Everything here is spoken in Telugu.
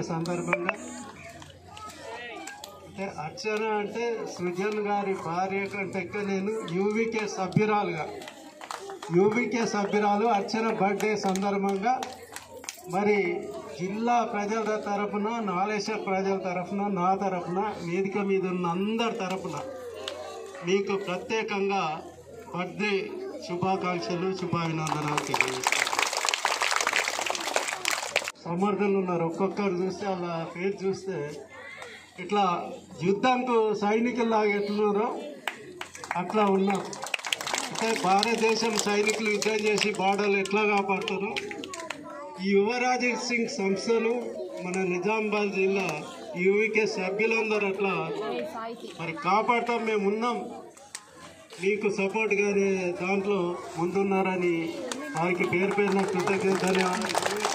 సందర్భంగా అంటే అర్చన అంటే సృజన్ గారి భార్య కంటే ఎక్కువ నేను యూవికే సభ్యురాలుగా యూవికే సభ్యురాలు అర్చన బర్త్డే సందర్భంగా మరి జిల్లా ప్రజల తరఫున నాలేశ్వర ప్రజల తరఫున నా తరఫున వేదిక మీద ఉన్న అందరి తరఫున మీకు ప్రత్యేకంగా బర్త్డే శుభాకాంక్షలు శుభాభినందనాలు తెలియజేస్తాను సమర్థులు ఉన్నారు ఒక్కొక్కరు చూస్తే అలా ఫేస్ చూస్తే ఇట్లా యుద్ధానికి సైనికుల్లాగా ఎట్లున్నారో అట్లా ఉన్నారు అంటే భారతదేశం సైనికులు యుద్ధం చేసి బార్డర్లు ఎట్లా కాపాడుతారో ఈ యువరాజ్ సింగ్ సంస్థను మన నిజామాబాద్ జిల్లా యూవికే సభ్యులందరూ అట్లా మరి కాపాడుతాం మేము ఉన్నాం మీకు సపోర్ట్గానే దాంట్లో ముందున్నారని వారికి పేరు పేరున కృతజ్ఞత ధన్యవాదాలు